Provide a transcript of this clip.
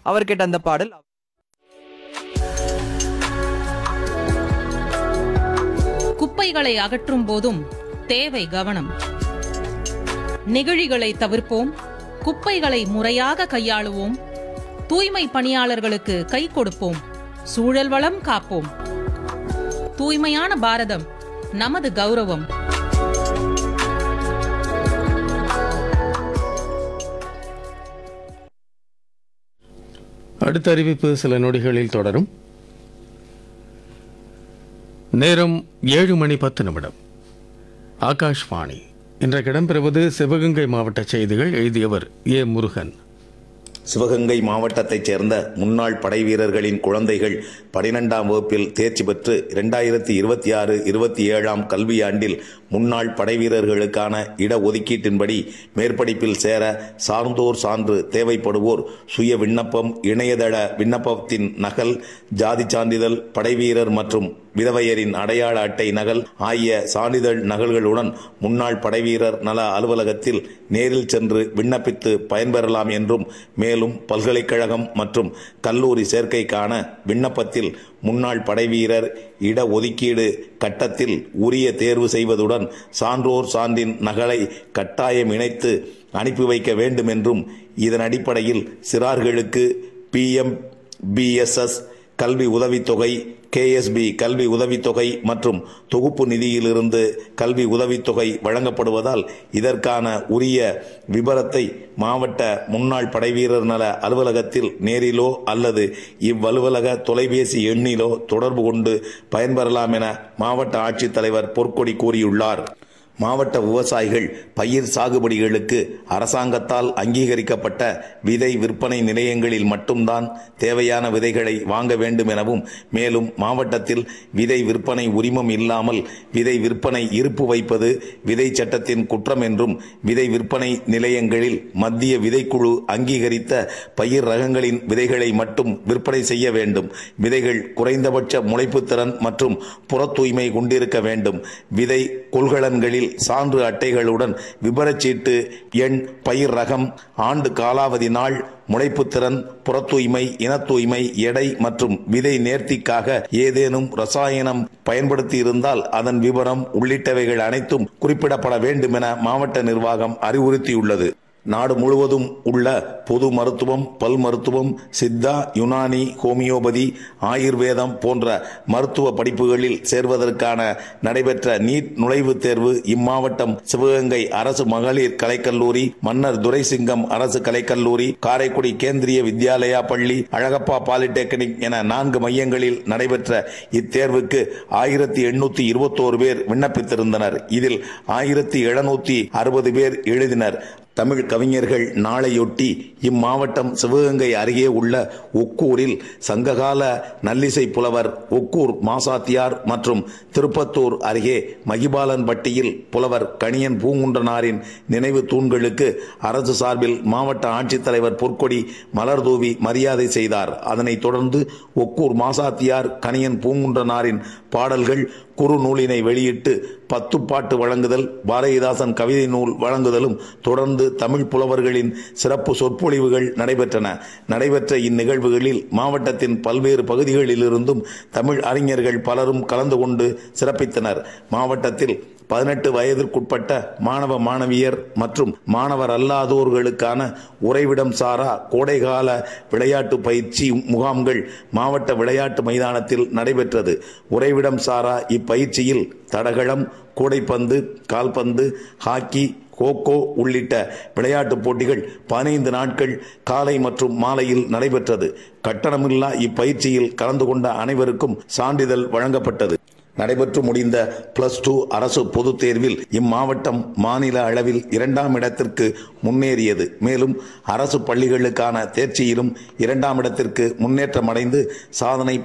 அவர் கேட்ட அந்த பாடல் குப்பைகளை அகற்றும் போதும் தேவை கவனம் நெகிழிகளை தவிர்ப்போம் குப்பைகளை முறையாக கையாளுவோம் தூய்மை பணியாளர்களுக்கு கை கொடுப்போம் சூழல் வளம் காப்போம் தூய்மையான பாரதம் நமது கௌரவம் அடுத்த அறிவிப்பு சில நொடிகளில் தொடரும் நேரம் ஏழு மணி பத்து நிமிடம் ஆகாஷ்வாணி இன்றைக்கு இடம்பெறுவது சிவகங்கை மாவட்ட செய்திகள் எழுதியவர் ஏ முருகன் சிவகங்கை மாவட்டத்தைச் சேர்ந்த முன்னாள் படை வீரர்களின் குழந்தைகள் பனிரெண்டாம் வகுப்பில் தேர்ச்சி பெற்று இரண்டாயிரத்தி இருபத்தி ஆறு இருபத்தி ஏழாம் கல்வியாண்டில் முன்னாள் படை வீரர்களுக்கான இடஒதுக்கீட்டின்படி மேற்படிப்பில் சேர சார்ந்தோர் சான்று தேவைப்படுவோர் சுய விண்ணப்பம் இணையதள விண்ணப்பத்தின் நகல் ஜாதி சான்றிதழ் படைவீரர் மற்றும் விதவையரின் அடையாள அட்டை நகல் ஆகிய சான்றிதழ் நகல்களுடன் முன்னாள் படைவீரர் நல அலுவலகத்தில் நேரில் சென்று விண்ணப்பித்து பயன்பெறலாம் என்றும் மேலும் பல்கலைக்கழகம் மற்றும் கல்லூரி சேர்க்கைக்கான விண்ணப்பத்தில் முன்னாள் படைவீரர் இட ஒதுக்கீடு கட்டத்தில் உரிய தேர்வு செய்வதுடன் சான்றோர் சான்றின் நகலை கட்டாயம் இணைத்து அனுப்பி வைக்க வேண்டும் என்றும் இதன் அடிப்படையில் சிறார்களுக்கு பிஎம் பிஎஸ்எஸ் கல்வி உதவித்தொகை கேஎஸ்பி கல்வி உதவித்தொகை மற்றும் தொகுப்பு நிதியிலிருந்து கல்வி உதவித்தொகை வழங்கப்படுவதால் இதற்கான உரிய விபரத்தை மாவட்ட முன்னாள் படைவீரர் நல அலுவலகத்தில் நேரிலோ அல்லது இவ்வலுவலக தொலைபேசி எண்ணிலோ தொடர்பு கொண்டு பயன்பெறலாம் என மாவட்ட ஆட்சித்தலைவர் பொற்கொடி கூறியுள்ளார் மாவட்ட விவசாயிகள் பயிர் சாகுபடிகளுக்கு அரசாங்கத்தால் அங்கீகரிக்கப்பட்ட விதை விற்பனை நிலையங்களில் மட்டும்தான் தேவையான விதைகளை வாங்க வேண்டும் எனவும் மேலும் மாவட்டத்தில் விதை விற்பனை உரிமம் இல்லாமல் விதை விற்பனை இருப்பு வைப்பது விதை சட்டத்தின் குற்றம் என்றும் விதை விற்பனை நிலையங்களில் மத்திய விதைக்குழு அங்கீகரித்த பயிர் ரகங்களின் விதைகளை மட்டும் விற்பனை செய்ய வேண்டும் விதைகள் குறைந்தபட்ச முளைப்புத்திறன் மற்றும் புற தூய்மை கொண்டிருக்க வேண்டும் விதை கொள்கலன்களில் சான்று அட்டைகளுடன் விபரச்சீட்டு எண் பயிர் ரகம் ஆண்டு காலாவதி நாள் முளைப்புத்திறன் புறத்தூய்மை இனத்தூய்மை எடை மற்றும் விதை நேர்த்திக்காக ஏதேனும் ரசாயனம் பயன்படுத்தி இருந்தால் அதன் விவரம் உள்ளிட்டவைகள் அனைத்தும் குறிப்பிடப்பட வேண்டும் என மாவட்ட நிர்வாகம் அறிவுறுத்தியுள்ளது நாடு முழுவதும் உள்ள பொது மருத்துவம் பல் மருத்துவம் சித்தா யுனானி ஹோமியோபதி ஆயுர்வேதம் போன்ற மருத்துவ படிப்புகளில் சேர்வதற்கான நடைபெற்ற நீட் நுழைவுத் தேர்வு இம்மாவட்டம் சிவகங்கை அரசு மகளிர் கலைக்கல்லூரி மன்னர் துரைசிங்கம் அரசு கலைக்கல்லூரி காரைக்குடி கேந்திரிய வித்யாலயா பள்ளி அழகப்பா பாலிடெக்னிக் என நான்கு மையங்களில் நடைபெற்ற இத்தேர்வுக்கு ஆயிரத்தி எண்ணூத்தி இருபத்தோரு பேர் விண்ணப்பித்திருந்தனர் இதில் ஆயிரத்தி எழுநூத்தி அறுபது பேர் எழுதினர் தமிழ் கவிஞர்கள் நாளையொட்டி இம்மாவட்டம் சிவகங்கை அருகே உள்ள ஒக்கூரில் சங்ககால நல்லிசை புலவர் ஒக்கூர் மாசாத்தியார் மற்றும் திருப்பத்தூர் அருகே மகிபாலன்பட்டியில் புலவர் கணியன் பூங்குன்றனாரின் நினைவு தூண்களுக்கு அரசு சார்பில் மாவட்ட ஆட்சித்தலைவர் பொற்கொடி மலர்தூவி மரியாதை செய்தார் அதனைத் தொடர்ந்து ஒக்கூர் மாசாத்தியார் கணியன் பூங்குன்றனாரின் பாடல்கள் குறு நூலினை வெளியிட்டு பத்து பாட்டு வழங்குதல் பாரதிதாசன் கவிதை நூல் வழங்குதலும் தொடர்ந்து தமிழ் புலவர்களின் சிறப்பு சொற்பொழிவுகள் நடைபெற்றன நடைபெற்ற இந்நிகழ்வுகளில் மாவட்டத்தின் பல்வேறு பகுதிகளிலிருந்தும் தமிழ் அறிஞர்கள் பலரும் கலந்து கொண்டு சிறப்பித்தனர் மாவட்டத்தில் பதினெட்டு வயதிற்குட்பட்ட மாணவ மாணவியர் மற்றும் மாணவர் அல்லாதோர்களுக்கான உறைவிடம் சாரா கோடைகால விளையாட்டு பயிற்சி முகாம்கள் மாவட்ட விளையாட்டு மைதானத்தில் நடைபெற்றது உறைவிடம் சாரா இப்பயிற்சியில் தடகளம் கூடைப்பந்து கால்பந்து ஹாக்கி கோகோ உள்ளிட்ட விளையாட்டுப் போட்டிகள் பதினைந்து நாட்கள் காலை மற்றும் மாலையில் நடைபெற்றது கட்டணமில்லா இப்பயிற்சியில் கலந்து கொண்ட அனைவருக்கும் சான்றிதழ் வழங்கப்பட்டது நடைபெற்று முடிந்த பிளஸ் டூ அரசு பொதுத் தேர்வில் இம்மாவட்டம் மாநில அளவில் இரண்டாம் இடத்திற்கு முன்னேறியது மேலும் அரசு பள்ளிகளுக்கான தேர்ச்சியிலும் இரண்டாம் இடத்திற்கு முன்னேற்றம் அடைந்து சாதனை